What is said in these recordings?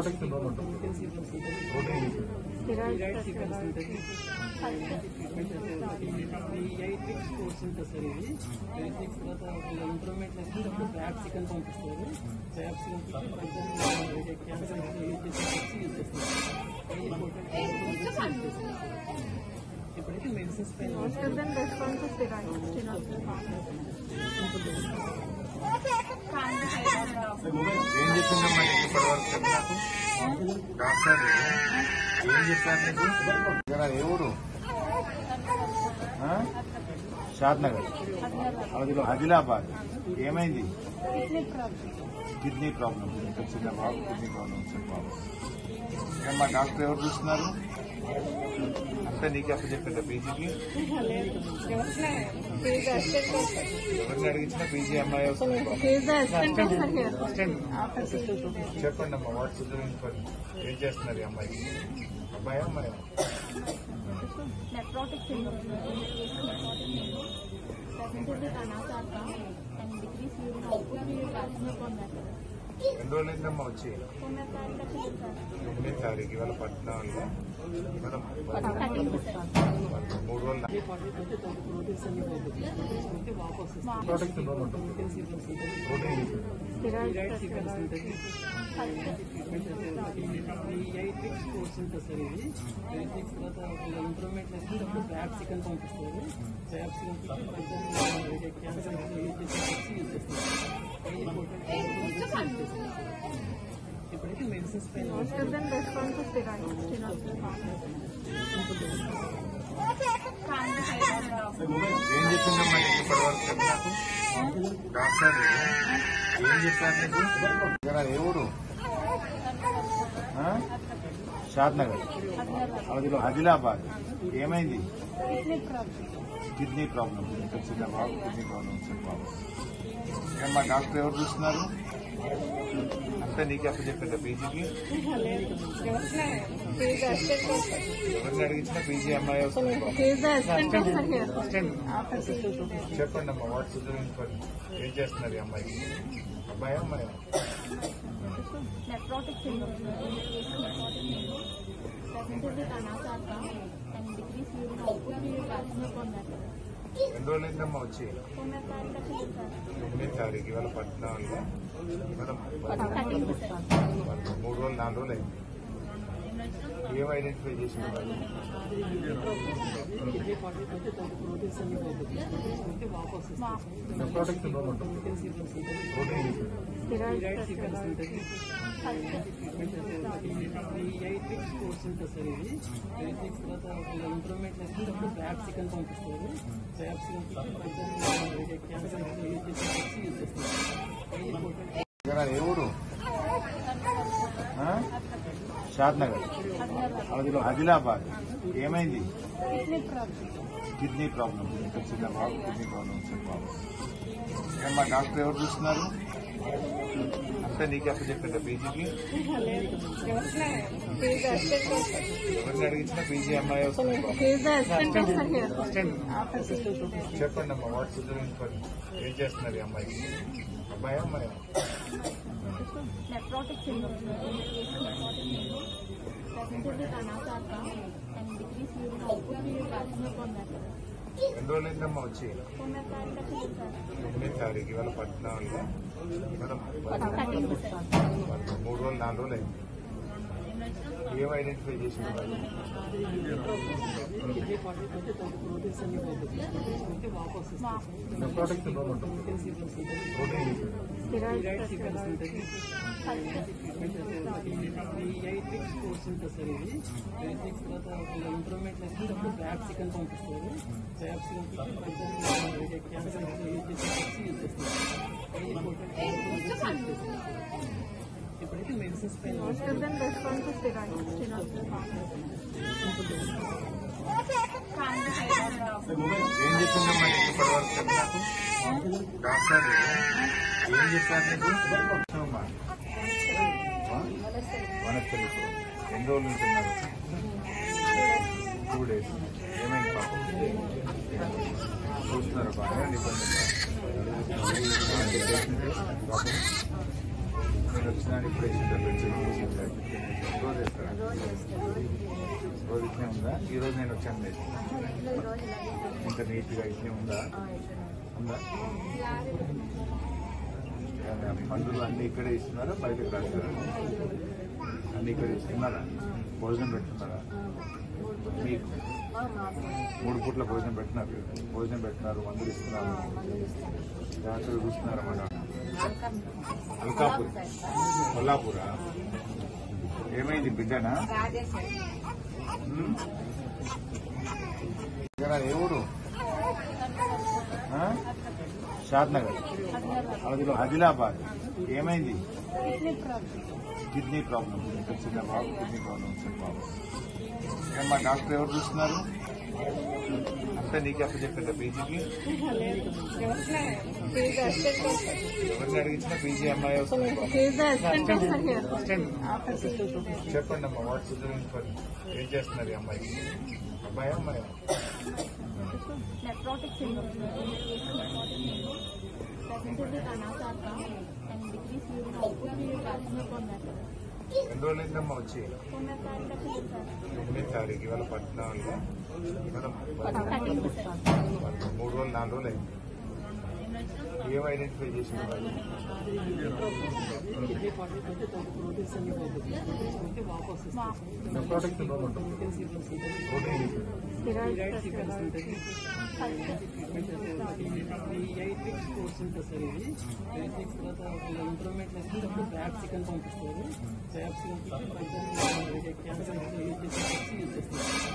Nephrotic syndrome ఉంటుంది protein thyroid sequence ఉంటుంది ఈ ఎయిట్ వీక్స్ కోర్స్ ఉంటుంది సార్ ఇది ఎయిట్ వీక్స్ తర్వాత ఇంప్రూవ్మెంట్ వస్తుంది అప్పుడు బ్యాప్సికన్ పంపిస్తారు బ్యాప్సికన్ క్యాన్సర్ యూజ్ చేసి యూజ్ చేస్తారు ఇప్పుడైతే మెడిసిన్స్ పైన Most of them respond to steroids. ఏం చెప్పిందమ్మా నీకు ఇప్పటి వరకు నాకు డాక్టర్ ఏం చెప్పారు నీకు ఇక్కడ ఏ ఊరు ఆ? షాద్ నగర్ అదిలో ఆదిలాబాద్ ఏమైంది కిడ్నీ ప్రాబ్లం ఇంకా చిన్న బాబు కిడ్నీ ప్రాబ్లం చిన్న బాబు ఏమ్మా డాక్టర్ ఎవరు చూస్తున్నారు అంటే నీకు అప్పుడు చెప్పిందా పీజీకి He is the assistant professor. ఎవరిని అడిగించినా పీజీ అమ్మాయి వస్తుంది He is the assistant professor here. చెప్పండి అమ్మా వాట్ సిద్ధం ఏం చేస్తున్నారు ఈ అమ్మాయి అబ్బాయి అమ్మాయి Nephrotic syndrome. Presented with anasarca and decreased urine output due to calcium upon that. ఎన్ని రోజులైందమ్మా వచ్చి తొమ్మిది తారీఖు ఇవాళ పద్నాలుగు మనం మూడు రోజులు ప్రోటీన్స్ అన్ని తీసుకుంటే వాపస్ ప్రోటీన్ సిండ్రోమ్ ఉంటుంది ప్రోటీన్ థిరాయిడ్ సిక్వెన్స్ ఉంటుంది ఈ ఎయిట్ వీక్స్ కోర్స్ ఉంటుంది సార్ ఇది ఎయిట్ వీక్స్ తర్వాత ఇంప్రూవ్మెంట్ వస్తుంది అప్పుడు బ్యాప్సికన్ పంపిస్తారు బ్యాప్సికన్ క్యాన్సర్ యూజ్ చేసి యూజ్ చేస్తారు ఇప్పుడైతే మెడిసిన్స్ పైన Most of them respond to steroids. ఏం చెప్పిందమ్మా నీకు ఇప్పటి వరకు నాకు డాక్టర్ ఏం చెప్పారు నీకు ఇక్కడ ఏ ఊరు ఆ? షాద్ నగర్ అదిలో ఆదిలాబాద్ ఏమైంది కిడ్నీ ప్రాబ్లం ఇంకా చిన్న బాబు కిడ్నీ ప్రాబ్లం చిన్న బాబు ఏమ్మా డాక్టర్ ఎవరు చూస్తున్నారు అంటే నీకు అప్పుడు చెప్పిందా పీజీకి He is the assistant professor. ఎవరిని అడిగించినా పీజీ అమ్మాయి వస్తుంది He is the assistant professor here. చెప్పండి అమ్మా వాట్ సిద్ధం ఏం చేస్తున్నారు ఈ అమ్మాయి అబ్బాయి అమ్మాయి Nephrotic syndrome. Presented with anasarca and decreased urine output due to calcium upon that. ఎన్ని రోజులైందమ్మా వచ్చి తొమ్మిది తారీఖు ఇవాళ పద్నాలుగు మనం మూడు రోజులు నాలుగు రోజులు అయింది ఏం ఐడెంటిఫై చేసిన ప్రోటీన్స్ అన్ని తీసుకుంటే వాపస్ నెఫ్రాటిక్ సిండ్రోమ్ ఉంటుంది ప్రోటీన్ థిరాయిడ్ సిక్వెన్స్ ఉంటుంది ఈ ఎయిట్ వీక్స్ కోర్స్ ఉంటుంది సార్ ఇది ఎయిట్ వీక్స్ తర్వాత ఇంప్రూవ్మెంట్ వస్తుంది అప్పుడు బ్యాప్సికన్ పంపిస్తారు బ్యాప్సికన్ క్యాన్సర్ యూజ్ చేసి యూజ్ చేస్తారు ఇక్కడ ఏ ఊరు ఆ? షాద్ నగర్ అదిలో ఆదిలాబాద్ ఏమైంది కిడ్నీ ప్రాబ్లం ఇంకా చిన్న బాబు కిడ్నీ ప్రాబ్లం చిన్న బాబు ఏమ్మా డాక్టర్ ఎవరు చూస్తున్నారు అంటే నీకు అప్పుడు చెప్పిందా పీజీకి He is the assistant professor. ఎవరిని అడిగించినా పీజీ అమ్మాయి వస్తుంది He is the assistant professor here. చెప్పండి అమ్మా వాట్ సిద్ధం ఏం చేస్తున్నారు ఈ అమ్మాయి అబ్బాయి అమ్మాయి Nephrotic syndrome. Presented with anasarca and decreased urine output due to calcium upon that. ఎన్ని రోజులైందమ్మా వచ్చి తొమ్మిది తారీఖు ఇవాళ పద్నాలుగు మనం మూడు రోజులు నాలుగు రోజులు అయింది ఏం ఐడెంటిఫై చేసిన ప్రోటీన్స్ అన్ని తీసుకుంటే వాపస్ నెఫ్రాటిక్ సిండ్రోమ్ ఉంటుంది ప్రోటీన్ థిరాయిడ్ సిక్వెన్స్ ఉంటుంది ఈ ఎయిట్ వీక్స్ కోర్స్ ఉంటుంది సార్ ఇది ఎయిట్ వీక్స్ తర్వాత ఇంప్రూవ్మెంట్ వస్తుంది అప్పుడు బ్యాప్సికన్ పంపిస్తారు బ్యాప్సికన్ క్యాన్సర్ యూజ్ చేసి యూజ్ చేస్తారు ఇప్పుడైతే మెడిసిన్స్ పైన Most of them respond to steroids. ఏం చెప్పిందమ్మా నీకు ఇప్పటి వరకు నాకు డాక్టర్ ఏం చెప్పారు నీకు అమ్మా. ఆ? వనస్థలి ఎన్ని రోజులు ఉంటున్నారు టూ డేస్ ఏమైంది పాపం చూస్తున్నారు బాగా ఇబ్బంది ఉందా? పాపం నేను వచ్చినా ఇప్పుడే ఇచ్చింది రోజు వేస్తారా రోజు వస్తాను రోజు ఇట్లే ఉందా ఈ రోజు నేను వచ్చాను లేదు రోజు రోజు ఇంత నీట్గా ఇట్లే ఉందా ఉందా ఏమన్నా మందులు అన్ని ఇక్కడే ఇస్తున్నారా బయటకు రాస్తారా అన్ని ఇక్కడ ఇస్తున్నారా భోజనం పెట్టున్నారా మీకు మూడు పూట్ల భోజనం పెట్టినారు భోజనం పెట్టినారు మందులు ఇస్తున్నారు జాగ్రత్తగా చూస్తున్నారా మన అల్కాపూర్ కొల్లాపూరా ఏమైంది బిడ్డనా ఉమ్? ఇక్కడ ఏ ఊరు ఆ? షాద్ నగర్ ఆదిలా- ఆదిలాబాద్ ఏమైంది కిడ్నీ ప్రాబ్లం ఇంకా చిన్న బాబు కిడ్నీ ప్రాబ్లం చిన్న బాబు ఏమ్మా డాక్టర్ ఎవరు చూస్తున్నారు అంతా నీకు అప్పు చెప్పిందా పీజీకి ఎవరిని అడిగించినా పీజీ అమ్మాయి వస్తుంది అసిస్టెంట్ చెప్పండి అమ్మా వాట్స్ ఏం చేస్తున్నారు ఈ అమ్మాయికి అబ్బాయి అమ్మాయి नेफ्रोटिक सिंड्रोम प्रेजेंटली अनाथ एंड डिक्रीज यूरिन आउटपुट भी में कौन रहता है ఎన్ని రోజులైందమ్మా వచ్చి कौन रहता है का फिर सर తొమ్మిది తారీఖు ఇవాళ పద్నాలుగు మేడం थर्टीन सर మూడు రోజులు నాలుగు రోజులు అయింది ఏం ఐడెంటిఫై చేసింది మరి కిడ్నీ ఫార్టీ అయితే ప్రోటీన్స్ అన్ని పోతుంది వాపస్ వస్తుంది ప్రోడక్ట్ ప్రోటీన్ సీక్వెన్స్ ఉంటుంది ప్రోటీన్ థైరాయిడ్ సీక్వెన్స్ ఉంటుంది ట్రీట్మెంట్ చేస్తే ఈ ఎయిట్ వీక్స్ కోర్స్ ఉంటుంది సార్ ఇది ఎయిట్ వీక్స్ తర్వాత ఇంప్రూవ్మెంట్ లేకపోతే బ్యాప్సికన్ పంపిస్తారు బ్యాప్సికన్ పంపించి క్యాన్సర్ యూజ్ చేసి యూజ్ చేస్తారు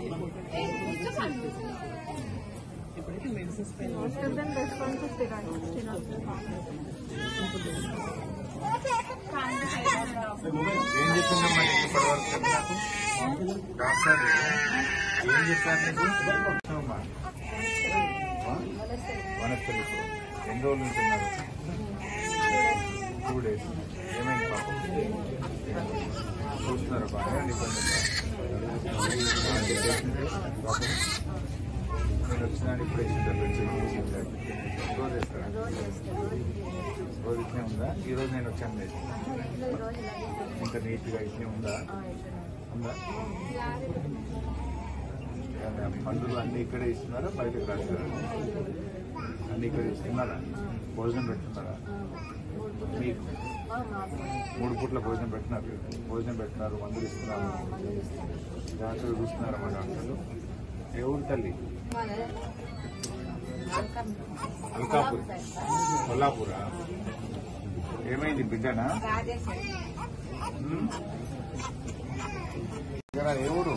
ఇప్పుడైతే మెడిసిన్స్ పైన ఏం చెప్పిందమ్మా నీకు ఇప్పటి వరకు చెప్పు నాకు డాక్టర్ ఏం చెప్పారు నీకు అమ్మా. ఆ? వనస్థలిపురం ఎన్ని రోజులు ఉంటున్నారు టూ డేస్ ఏమైంది పాపం చూస్తున్నారు బాగా ఇబ్బంది పాపం నేను వచ్చినా ఇప్పుడే ఇచ్చింది రోజు వేస్తారా రోజు ఇట్లే ఉందా ఈ రోజు నేను వచ్చాను లేదు ఇంత నీట్గా ఇట్లే ఉందా ఉందా ఏమన్నా మందులు అన్ని ఇక్కడే ఇస్తున్నారా బయటకు రాస్తారా అన్ని ఇక్కడ ఇస్తున్నారా భోజనం పెట్టున్నారా మీకు మూడు పూట్ల భోజనం పెట్టినారు భోజనం పెట్టినారు మందులు ఇస్తున్నారు జాగ్రత్తగా చూస్తున్నారా మా డాక్టర్లు ఏ ఊరు తల్లి అల్కాపూర్ కొల్లాపూరా ఏమైంది బిడ్డనా ఉమ్? ఇక్కడ ఏ ఊరు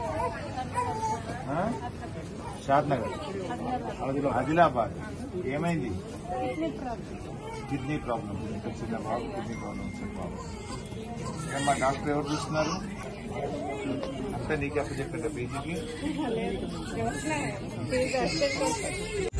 ఆ? షాద్ నగర్ ఆదిలా- ఆదిలాబాద్ ఏమైంది కిడ్నీ ప్రాబ్లం ఇంకా చిన్న బాబు కిడ్నీ ప్రాబ్లం చిన్న బాబు ఏమ్మా డాక్టర్ ఎవరు చూస్తున్నారు అంతా నీకు అప్పు చెప్పిందా పీజీకి